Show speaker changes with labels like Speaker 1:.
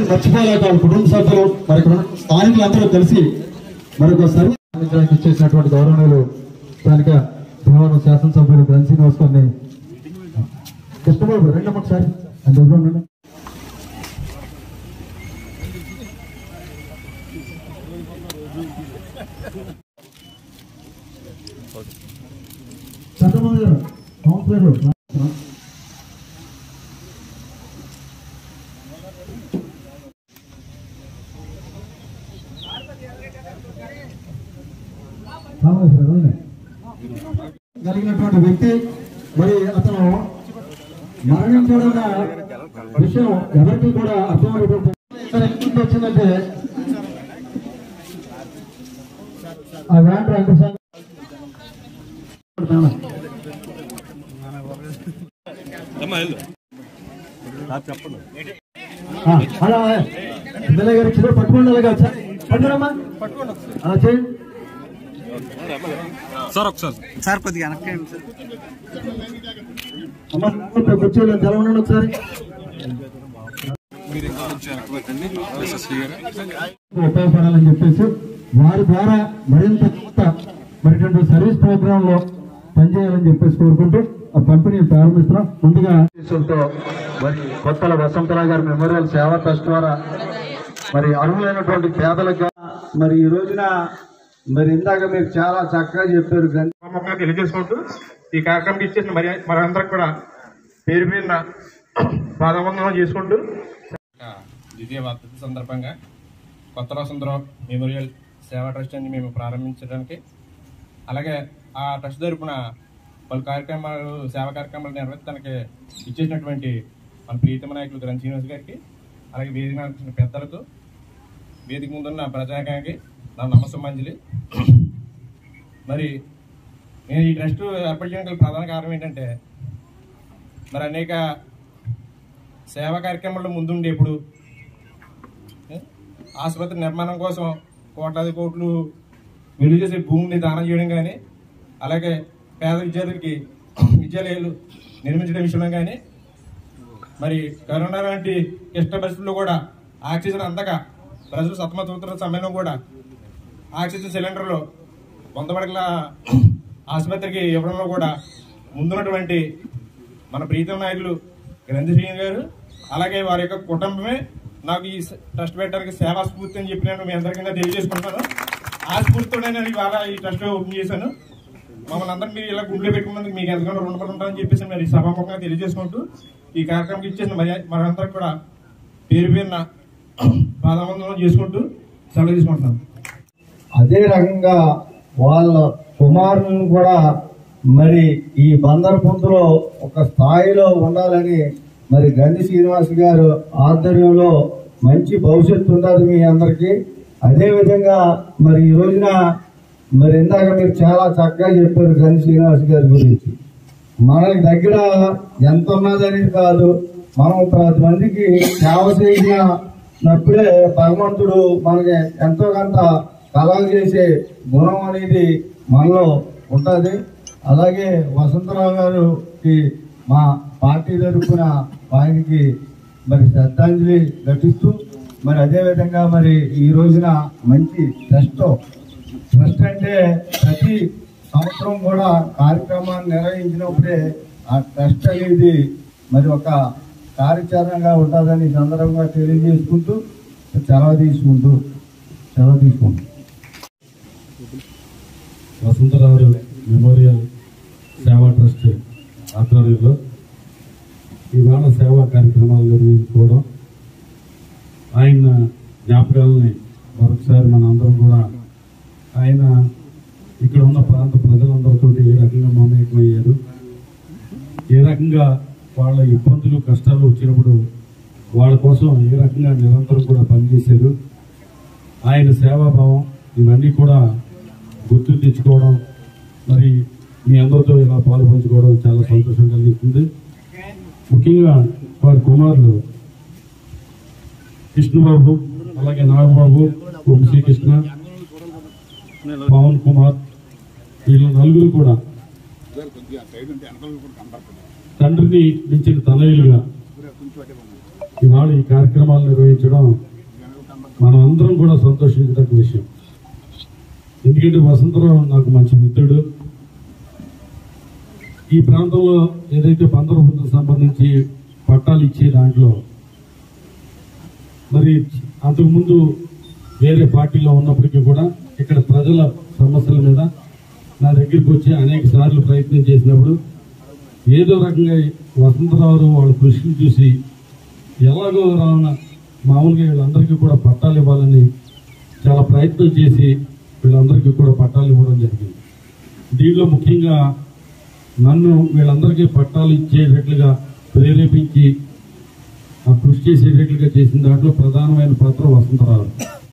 Speaker 1: మర్చిపోలేక వాళ్ళ కుటుంబ సభ్యులు మరి ఇక్కడ ఉన్న స్థానికులందరూ కలిసి మరొకసారి అందించడానికి ఇచ్చేసినటువంటి గౌరవనీయులు స్థానిక భీమవరం శాసనసభ్యులు గ్రంథ శ్రీనివాస్ గారిని కృష్ణబాబు రెండు ఒకసారి ఆయన దగ్గర ఉండండి. చంద్రబాబు గారు కౌన్సిలర్ కలిగినటువంటి వ్యక్తి మరి అతను మరణించడన్న విషయం ఎవరికి కూడా అర్థమైనటువంటి ఇక్కడ ఎందుకు వచ్చిందంటే ఆ వ్యాన్ రంగస్వామి ఆ, అలా ఎమ్మెల్యే గారు ఇచ్చిన పట్టుకోండి అలాగా ఒకసారి. పట్టుకోరమ్మా అలా చేయండి
Speaker 2: సార్ ఒకసారి
Speaker 3: సార్ కొద్దిగా వెనక్కి సార్
Speaker 1: అమ్మా ఇక్కడ కూర్చోండి ఎలా ఉండండి ఒకసారి
Speaker 2: మీరు ఇంకా కొంచెం వెనక్కి పెట్టండి ఎస్ఎస్సీ గారు
Speaker 1: ఉపయోగపడాలని చెప్పేసి వారి ద్వారా మరింత కొత్త మరిటువంటి సర్వీస్ ప్రోగ్రామ్ లో పనిచేయాలని చెప్పేసి కోరుకుంటూ ఆ పంపిణీ ప్రారంభిస్తున్నాం ముందుగా తో మరి కొత్తల వసంతరావు గారి మెమోరియల్ సేవా ట్రస్ట్ ద్వారా మరి అర్హులైనటువంటి పేదలకు
Speaker 4: మరి ఈ రోజున మరి ఇందాక మీరు చాలా చక్కగా చెప్పారు గ్రంథ
Speaker 5: సభముఖంగా తెలియజేసుకుంటూ ఈ కార్యక్రమం ఇచ్చేసిన మరి మనందరికి కూడా పేరు పేరున పాదవందనం చేసుకుంటూ ద్వితీయ వర్ధంతి సందర్భంగా కొత్త వసంతరావు మెమోరియల్ సేవా ట్రస్ట్ అని మేము ప్రారంభించడానికి అలాగే ఆ ట్రస్ట్ తరపున పలు కార్యక్రమాలు సేవా కార్యక్రమాలు నిర్వహించడానికి ఇచ్చేసినటువంటి మన ప్రీతమ నాయకులు గ్రంథ శ్రీనివాస్ గారికి అలాగే వేదిక నడిపిన పెద్దలకు వేదిక ముందున్న ప్రజాగానికి నా నమస్సమాంజలి మరి నేను ఈ ట్రస్ట్ ఏర్పాటు చేయడానికి గల ప్రధాన కారణం ఏంటంటే మరి అనేక సేవా కార్యక్రమాల్లో ముందుండి ఇప్పుడు ఏ, ఆసుపత్రి నిర్మాణం కోసం కోట్లాది కోట్లు విలువ చేసే భూమిని దానం చేయడం కానీ అలాగే పేద విద్యార్థులకి విద్యాలయాలు నిర్మించడం విషయంలో కానీ మరి కరోనా లాంటి క్లిష్ట పరిస్థితుల్లో కూడా ఆక్సిజన్ అందక ప్రజలు సతమతమవుతున్న సమయంలో కూడా ఆక్సిజన్ సిలిండర్లు వంద పడకల ఆసుపత్రికి ఇవ్వడంలో కూడా ముందున్నటువంటి మన ప్రీతం నాయకులు గ్రంథి శ్రీని గారు అలాగే వారి యొక్క కుటుంబమే నాకు ఈ స- ట్రస్ట్ పెట్టడానికి సేవా స్ఫూర్తి అని చెప్పి నేను మీ అందరికీ తెలియజేసుకుంటున్నాను ఆ స్ఫూర్తితోనే నేను ఇవాళ ఈ ట్రస్ట్ ఓపెన్ చేశాను మమ్మల్ని అందరం మీరు ఇలా గుండెలో పెట్టుకున్నందుకు మీకు ఎంతగానో రుణపడి ఉంటారని చెప్పేసి మరి సభాముఖంగా తెలియజేసుకుంటూ ఈ కార్యక్రమం ఇచ్చేసిన మరి మనందరికి కూడా పేరు పేరున పాదవందనం చేసుకుంటూ సెలవు తీసుకుంటున్నాను
Speaker 4: అదే రకంగా వాళ్ళ కుమారులను కూడా మరి ఈ బందర్ పొంతులో ఒక స్థాయిలో ఉండాలని మరి గండి శ్రీనివాస్ గారు ఆధ్వర్యంలో మంచి భవిష్యత్తు ఉండదు మీ అందరికీ అదే విధంగా మరి ఈ రోజున మరి ఇందాక మీరు చాలా చక్కగా చెప్పారు గండి శ్రీనివాస్ గారి గురించి మనకి దగ్గర ఎంత ఉన్నదనేది కాదు మనం పది మందికి సేవ చేసినప్పుడే భగవంతుడు మనకి ఎంతో కొంత కలగ చేసే గుణం అనేది మనలో ఉంటుంది అలాగే వసంతరావు గారికి మా పార్టీ తరఫున ఆయనకి మరి శ్రద్ధాంజలి ఘటిస్తూ మరి అదే విధంగా మరి ఈ రోజున మంచి ట్రస్ట్ ట్రస్ట్ అంటే ప్రతి సంవత్సరం కూడా కార్యక్రమాన్ని నిర్వహించినప్పుడే ఆ ట్రస్ట్ అనేది మరి ఒక కార్యాచరణగా ఉంటుందని ఈ సందర్భంగా తెలియజేసుకుంటూ సెలవు తీసుకుంటూ సెలవు తీసుకుంటూ
Speaker 6: వసంతరావు మెమోరియల్ సేవా ట్రస్ట్ ఆధ్వర్యంలో ఇవాళ సేవా కార్యక్రమాలు నిర్వహించుకోవడం ఆయన జ్ఞాపకాలని మరొకసారి మన అందరం కూడా ఆయన ఇక్కడ ఉన్న ప్రాంత ప్రజలందరితో ఏ రకంగా మమేకమయ్యారు ఏ రకంగా వాళ్ళ ఇబ్బందులు కష్టాలు వచ్చినప్పుడు వాళ్ళ కోసం ఏ రకంగా నిరంతరం కూడా పనిచేశారు ఆయన సేవాభావం ఇవన్నీ కూడా గుర్తు తెచ్చుకోవడం మరి మీ అందరితో ఇలా పాలు పంచుకోవడం చాలా సంతోషం కలిగిస్తుంది ముఖ్యంగా వారి కుమారులు కృష్ణబాబు అలాగే నాగబాబు శ్రీకృష్ణ పవన్ కుమార్ వీళ్ళ నలుగురు కూడా తండ్రిని మించిన తనయులుగా ఇవాళ ఈ కార్యక్రమాలు నిర్వహించడం మనం అందరం కూడా సంతోషించదగ్గ విషయం ఎందుకంటే వసంతరావు నాకు మంచి మిత్రుడు ఈ ప్రాంతంలో ఏదైతే బందరపుత్రకు సంబంధించి పట్టాలు ఇచ్చే దాంట్లో మరి అంతకుముందు వేరే పార్టీలో ఉన్నప్పటికీ కూడా ఇక్కడ ప్రజల సమస్యల మీద నా దగ్గరికి వచ్చి అనేక సార్లు ప్రయత్నం చేసినప్పుడు ఏదో రకంగా వసంతరావు వాళ్ళ కృషిని చూసి ఎలాగో రావున మామూలుగా వీళ్ళందరికీ కూడా పట్టాలు ఇవ్వాలని చాలా ప్రయత్నం చేసి వీళ్ళందరికీ కూడా పట్టాలు ఇవ్వడం జరిగింది దీనిలో ముఖ్యంగా నన్ను వీళ్ళందరికీ పట్టాలు ఇచ్చేటట్లుగా ప్రేరేపించి ఆ కృషి చేసేటట్లుగా చేసిన దాంట్లో ప్రధానమైన పాత్ర వసంతరావు